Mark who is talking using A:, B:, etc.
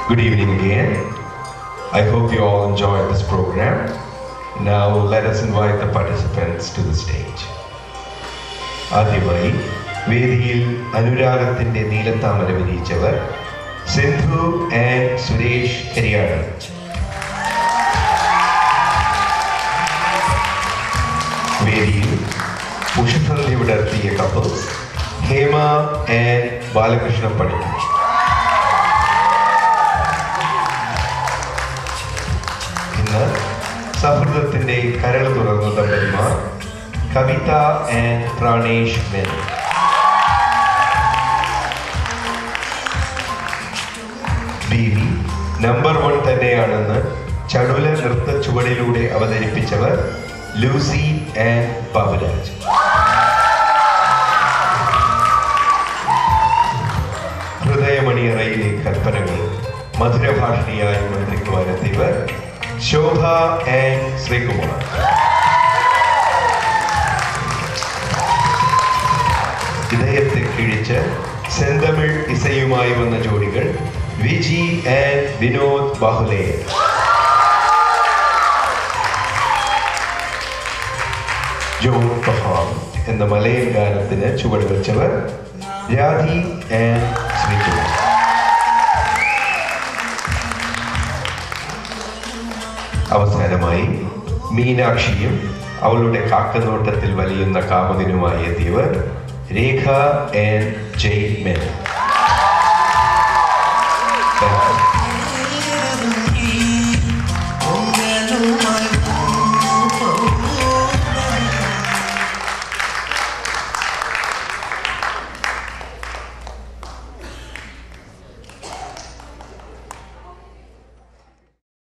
A: Good evening again. I hope you all enjoyed this program. Now let us invite the participants to the stage. ആദ്യമായി വേദിയിൽ അനുരാഗത്തിന്റെ നീലത്താമര വിരിയിച്ചവർ Sindhu and Suresh Kariyad വേദിയിൽ ഉഷസന്ധി വിടർത്തിയ കപ്പിൾസ് ഹേമ ആൻഡ് ബാലകൃഷ്ണ പണിക്കർ ഇന്ന് സൗഹൃദത്തിന്റെ കരൾ തുറന്ന ദമ്പതിമാർ കവിത ആൻഡ് പ്രാണേഷ് മെൻ ദേവി നമ്പർ വൺ തന്നെയാണെന്ന് ചടുല നൃത്ത ചുവടിലൂടെ അവതരിപ്പിച്ചവർ ലൂസി ആൻഡ് ബാബുരാജ് ഹൃദയമണിയറയിലെ കൽപ്പനകൾ മധുരഭാഷിണിയായി മന്ത്രിക്കുവാനെത്തിയവർ ശോഭ ആൻഡ് ശ്രീകുമാർ ഇദ്ദേഹത്തെ കിഴിച്ച് സെന്തമിഴ് ഇസയുമായി വന്ന ജോഡികൾ വിജി ആൻഡ് വിനോദ് ബാഹുലേ ജോൺ കഹാം എന്ന മലയൻ ഗാനത്തിന് ചുവട് വെച്ചവർ രാധി ആൻഡ് ശ്രീകുമാർ അവസാനമായി മീനാക്ഷിയും അവളുടെ കാക്കനോട്ടത്തിൽ വലിയുന്ന കാമുകനുമായി എത്തിയവർ രേഖ ആൻഡ് ജയ് മെൻ